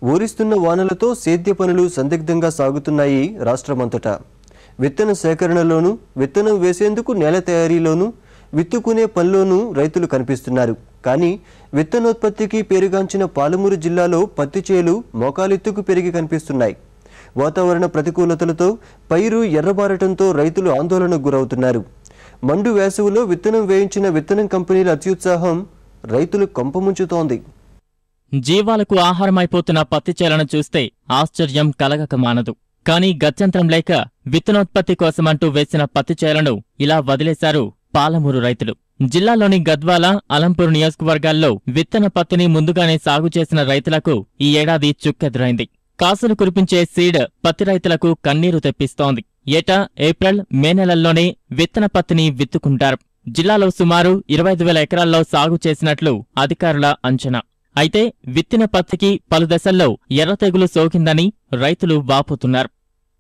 ఊరిస్తున్న వానలతో సేద్య పనులు సందిగ్ధంగా సాగుతున్నాయి రాష్ట్రమంతటా విత్తన సేకరణలోనూ విత్తనం వేసేందుకు నేల తయారీలోనూ విత్తుకునే పనిలోనూ రైతులు కనిపిస్తున్నారు కానీ విత్తనోత్పత్తికి పేరుగాంచిన పాలమూరు జిల్లాలో పత్తి చేలు మోకాలెత్తుకు పెరిగి కనిపిస్తున్నాయి వాతావరణ ప్రతికూలతలతో పైరు ఎర్రబారటంతో రైతులు ఆందోళనకు గురవుతున్నారు మండు వేసవిలో విత్తనం వేయించిన విత్తనం కంపెనీల అత్యుత్సాహం రైతులు కొంపముంచుతోంది జీవాలకు ఆహారమైపోతున్న పత్తి చేలను చూస్తే ఆశ్చర్యం కలగక మానదు కానీ గత్యంతరం లేక విత్తనోత్పత్తి కోసమంటూ వేసిన పత్తి చేలను ఇలా వదిలేశారు పాలమూరు రైతులు జిల్లాలోని గద్వాల అలంపూర్ నియోజకవర్గాల్లో విత్తన పత్తిని ముందుగానే సాగు చేసిన రైతులకు ఈ ఏడాది చుక్కెదురైంది కాసులు కురిపించే సీడ్ పత్తి రైతులకు కన్నీరు తెప్పిస్తోంది ఏటా ఏప్రిల్ మే నెలల్లోనే విత్తన పత్తిని విత్తుకుంటారు జిల్లాలో సుమారు ఇరవై ఐదు వేల ఎకరాల్లో సాగు చేసినట్లు అధికారుల అంచనా అయితే విత్తిన పత్తికి పలు దశల్లో ఎర్ర తెగులు సోకిందని రైతులు వాపోతున్నారు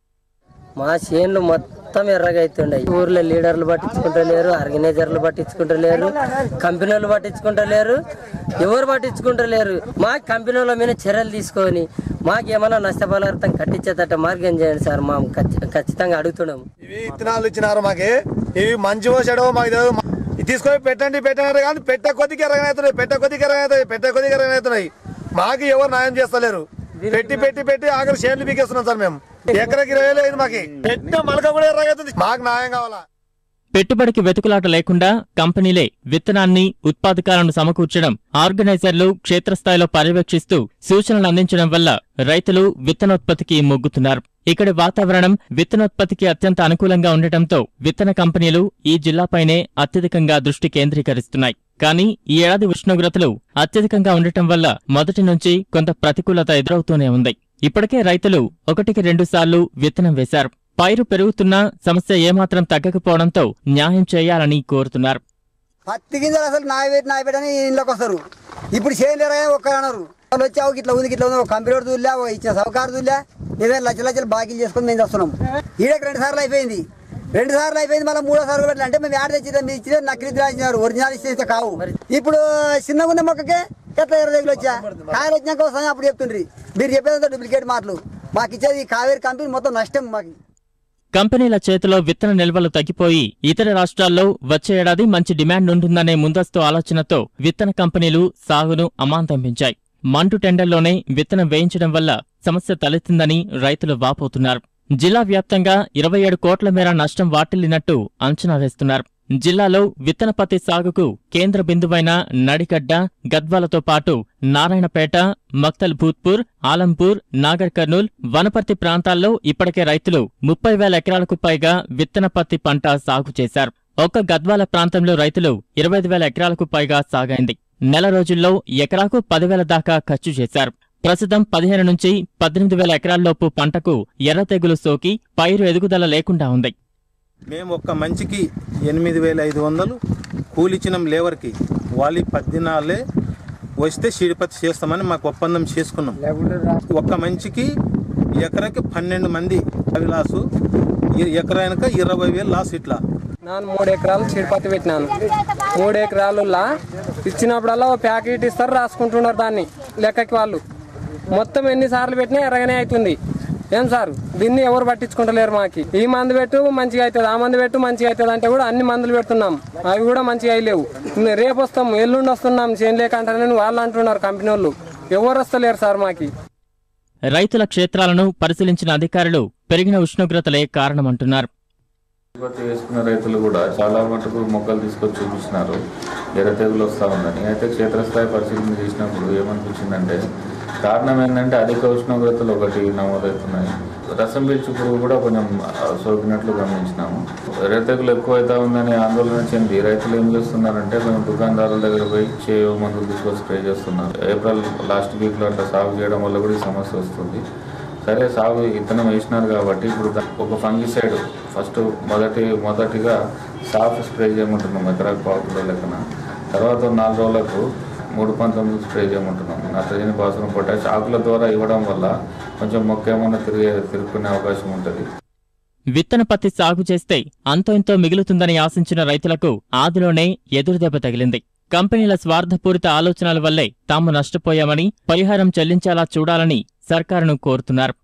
మా చేన్లు మొత్తం ఎర్రగా అవుతుండయి ఊర్లో లీడర్లు పట్టించుకుంటలేరు ఆర్గనైజర్లు పట్టించుకుంటలేరు కంపెనీలు పట్టించుకుంటలేరు ఎవరు పట్టించుకుంటలేరు మా కంపెనీల మీద చర్యలు తీసుకొని మాకేమైనా నష్టపరిహారం కట్టించేటట్టు మార్గం చేయండి సార్ మా ఖచ్చితంగా అడుగుతున్నాము ఇవి విత్తనాలు ఇచ్చినారు మాకి ఇవి మంచి చెడో మాకు తెలియదు ఇది తీసుకొని పెట్టండి పెట్టండి కానీ పెట్ట కొద్దికి ఎరగనవుతున్నాయి పెట్ట కొద్దికి ఎరగనవుతాయి పెట్ట కొద్దికి ఎరగనవుతున్నాయి మాకు ఎవరు న్యాయం చేస్తలేరు పెట్టి పెట్టి పెట్టి ఆఖరి షేర్లు పీకేస్తున్నాం సార్ మేము ఎకరకి ఇరవై వేలు అయింది మాకి పెట్టిన మలక కూడా ఎర్రగవుతుంది మాకు న్యాయం కావాలా పెట్టుబడికి వెతుకులాట లేకుండా కంపెనీలే విత్తనాన్ని ఉత్పాదకాలను సమకూర్చడం ఆర్గనైజర్లు క్షేత్రస్థాయిలో పర్యవేక్షిస్తూ సూచనలు అందించడం వల్ల రైతులు విత్తనోత్పత్తికి మొగ్గుతున్నారు ఇక్కడి వాతావరణం విత్తనోత్పత్తికి అత్యంత అనుకూలంగా ఉండటంతో విత్తన కంపెనీలు ఈ జిల్లాపైనే అత్యధికంగా దృష్టి కేంద్రీకరిస్తున్నాయి కానీ ఈ ఏడాది ఉష్ణోగ్రతలు అత్యధికంగా ఉండటం వల్ల మొదటి నుంచి కొంత ప్రతికూలత ఎదురవుతూనే ఉంది ఇప్పటికే రైతులు ఒకటికి రెండు సార్లు విత్తనం వేశారు పైరు పెరుగుతున్నా సమస్య ఏమాత్రం తగ్గకపోవడంతో న్యాయం చేయాలని కోరుతున్నారు పత్తి గింజలు అసలు నాయబెట్టి నాయబెట్టని ఇంట్లోకి వస్తారు ఇప్పుడు చేయలేరా ఒక్కరు అన్నారు వాళ్ళు వచ్చి "అవు ఇట్లా ఉంది ఇట్లా ఉంది ఒక కంప్యూటర్ దూలే ఒక ఇచ్చిన సౌకారు దూలే ఇదే లక్ష లక్షలు బాకీలు చేసుకొని మేము వస్తున్నాం ఈడకి రెండు సార్లు అయిపోయింది రెండు సార్లు అయిపోయింది మళ్ళీ మూడో సార్లు పెట్టాలి అంటే మేము యాడ తెచ్చిదే మీరు ఇచ్చితే నకిలీ రాసినారు ఒరిజినల్ ఇస్తే కావు ఇప్పుడు చిన్నగా ఉన్న మొక్కకే ఎట్లా ఇరవై దగ్గర వచ్చా కాయలు వచ్చినాక వస్తాయి అప్పుడు చెప్తుండ్రి మీరు చెప్పేదంతా డూప్లికేట్ మాటలు మాకు ఇచ్చేది ఈ కావేరి కంపెనీ మొత్తం నష్టం మాకు కంపెనీల చేతిలో విత్తన నిల్వలు తగ్గిపోయి ఇతర రాష్ట్రాల్లో వచ్చే ఏడాది మంచి డిమాండ్ ఉంటుందనే ముందస్తు ఆలోచనతో విత్తన కంపెనీలు సాగును అమాంతం పెంచాయి మంటు టెండర్లోనే విత్తనం వేయించడం వల్ల సమస్య తలెత్తిందని రైతులు వాపోతున్నారు జిల్లా వ్యాప్తంగా ఇరవై ఏడు కోట్ల మేర నష్టం వాటిల్లినట్టు అంచనా వేస్తున్నారు జిల్లాలో విత్తన పత్తి సాగుకు కేంద్ర బిందువైన నడిగడ్డ గద్వాలతో పాటు నారాయణపేట మక్తల్ భూత్పూర్ ఆలంపూర్ నాగర్ కర్నూల్ వనపర్తి ప్రాంతాల్లో ఇప్పటికే రైతులు ముప్పై వేల ఎకరాలకు పైగా విత్తన పత్తి పంట సాగు చేశారు ఒక్క గద్వాల ప్రాంతంలో రైతులు ఇరవై ఐదు వేల ఎకరాలకు పైగా సాగైంది నెల రోజుల్లో ఎకరాకు పదివేల దాకా ఖర్చు చేశారు ప్రస్తుతం పదిహేను నుంచి పద్దెనిమిది వేల ఎకరాల్లోపు పంటకు ఎర్ర తెగులు సోకి పైరు ఎదుగుదల లేకుండా ఉంది మేము ఒక్క మంచికి ఎనిమిది వేల ఐదు వందలు కూలిచ్చినాం లేవర్కి వాళ్ళు పద్దినాలే వస్తే షీడిపత్తి చేస్తామని మాకు ఒప్పందం చేసుకున్నాం ఒక్క మంచికి ఎకరాకి పన్నెండు మంది అవి లాసు ఇ- ఎకరానికి ఇరవై వేలు లాస్ ఇట్లా నేను మూడు ఎకరాలు చిడిపత్తి పెట్టినాను మూడు ఎకరాలలో ఇచ్చినప్పుడల్లా ఓ ప్యాకెట్ ఇస్తారు రాసుకుంటున్నారు దాన్ని లెక్కకి వాళ్ళు మొత్తం ఎన్నిసార్లు పెట్టినా ఎరగనే అవుతుంది ఏం సార్ దీన్ని ఎవరు పట్టించుకుంటలేరు మాకి ఈ మందు పెట్టు మంచిగా అవుతుంది ఆ మందు పెట్టు మంచిగా అవుతుంది అంటే కూడా అన్ని మందులు పెడుతున్నాం అవి కూడా మంచిగా అయ్యలేవు ఇంకా రేపు వస్తాం ఎల్లుండి వస్తున్నాం చేయలేకంటారని వాళ్ళు అంటున్నారు కంపెనీ వాళ్ళు ఎవరు వస్తలేరు సార్ మాకి రైతుల క్షేత్రాలను పరిశీలించిన అధికారులు పెరిగిన ఉష్ణోగ్రతలే కారణమంటున్నారు ఉత్పత్తి చేసుకున్న రైతులు కూడా చాలా మటుకు మొక్కలు తీసుకొచ్చి చూపించినారు ఎర్ర తెగులు వస్తూ ఉందని అయితే క్షేత్రస్థాయి పరిశీలన చేసినప్పుడు ఏమనిపించిందంటే కారణం ఏంటంటే అధిక ఉష్ణోగ్రతలు ఒకటి నమోదవుతున్నాయి రసం పీల్చు పురుగు కూడా కొంచెం ఆ, సోకినట్లు గమనించినాము ఎర్ర తెగులు ఎక్కువ అవుతా ఉందని ఆందోళన చెంది రైతులు ఏం చేస్తున్నారంటే మేము దుకాణదారుల దగ్గర పోయి చేయో మందులు తీసుకొని స్ప్రే చేస్తున్నారు ఏప్రిల్ లాస్ట్ వీక్లో అట్లా సాగు చేయడం వల్ల కూడా ఈ సమస్య వస్తుంది సరే సాగు ఇత్తనం వేసినారు కాబట్టి ఇప్పుడు దా- ఒక ఫంగిసైడ్ ఫస్ట్ మొదటి మొదటిగా సాఫ్ స్ప్రే చేయమంటున్నాం ఎకరాకు పావు కిలో లెక్కన తర్వాత నాలుగు రోజులకు మూడు పంతొమ్మిది స్ప్రే చేయమంటున్నాం నత్రజని భాస్వరం పొటాష్ ఆకుల ద్వారా ఇవ్వడం వల్ల కొంచెం మొక్క ఏమన్నా తిరిగే తిరుక్కునే అవకాశం ఉంటుంది విత్తన పత్తి సాగు చేస్తే అంతో ఇంతో మిగులుతుందని ఆశించిన రైతులకు ఆదిలోనే ఎదురుదెబ్బ తగిలింది కంపెనీల స్వార్థపూరిత ఆలోచనల వల్లే తాము నష్టపోయామని పరిహారం చెల్లించేలా చూడాలని సర్కారును కోరుతున్నారు